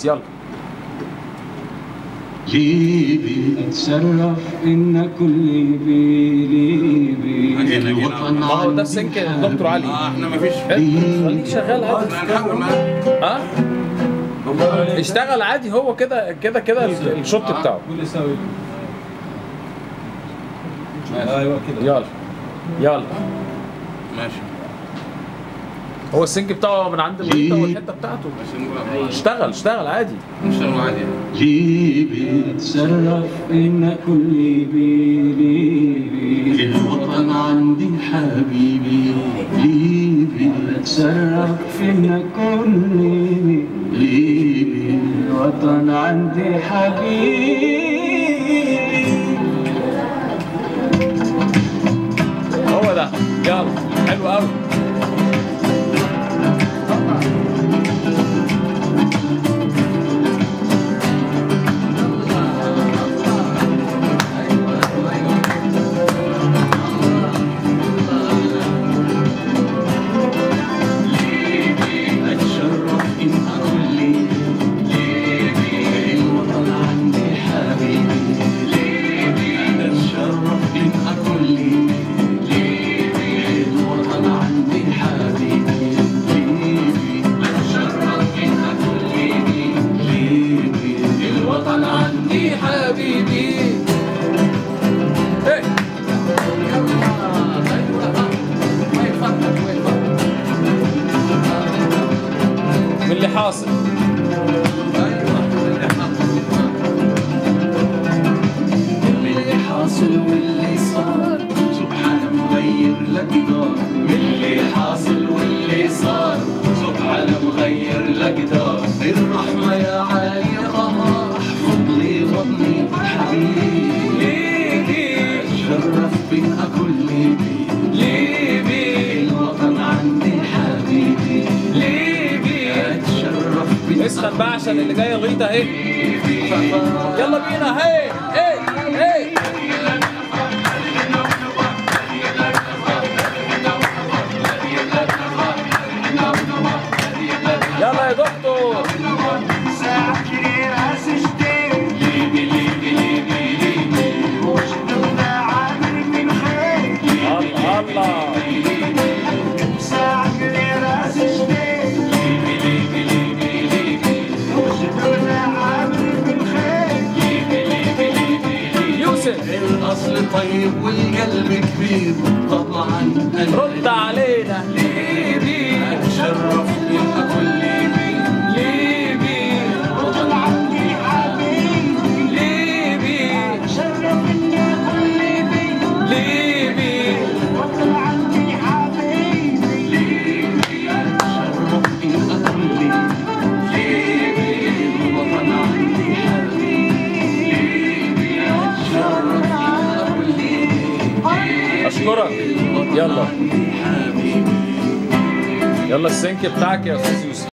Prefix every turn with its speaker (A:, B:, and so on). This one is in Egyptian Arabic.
A: يلا
B: ليبي اتشرف ان كل بليبي الوطن
A: ما هو ده السنك يا دكتور علي
C: اه احنا مفيش
A: حلو. خليك شغال عادي
C: هنحاول معاه
A: ها اشتغل عادي هو كده كده كده ال- الشوت بتاعه
D: قول لي سوي ايوه كده
A: يلا يلا
C: ماشي
A: هو السنك بتاعه من عند الغيطه والحته بتاعته
C: ماشي نقول
A: اشتغل اشتغل عادي
C: نشتغل عادي
B: ليبي اتشرف ان كل بليبي الوطن عندي حبيبي ليبي اتشرف ان كل ليبي الوطن عندي حبيبي
A: هو ده يلا حلو قوي
B: اتشرف ان اقول ليبي الوطن عندي حبيبي ليبي اتشرف ان اقول ليبي الوطن عندي حبيبي ليبي اتشرف ان اقول ليبي الوطن عندي حبيبي
A: ايه من اللي حاصل
B: اللي حاصل واللي صار سبحان مغير لك دار اللي حاصل واللي صار سبحان مغير لك دار الرحمة يا علي قهار احفظ لي وطني حبيبي اتشرف بك اكل ليبي ليبي الوطن عندي حبيبي ليبي اتشرف بك
A: اسخن بقى عشان اللي جاي الغيطه اهي يلا بينا هي هي هي يلا يا دكتور الله الله يوسف
B: الاصل طيب والقلب كبير طبعا أنا
A: رد علينا
B: ليبي اتشرف بك اكل ليبي ليبي وطن عندي حبيبي ليبي اتشرف اني اكل ليبي ليبي وطن عندي حبيبي ليبي اتشرف اني اكل ليبي ليبي وطن عندي حبيبي ليبي اتشرف اني اكل ليبي
A: اشكرك يلا يلا السنك بتاعك يا استاذ يوسف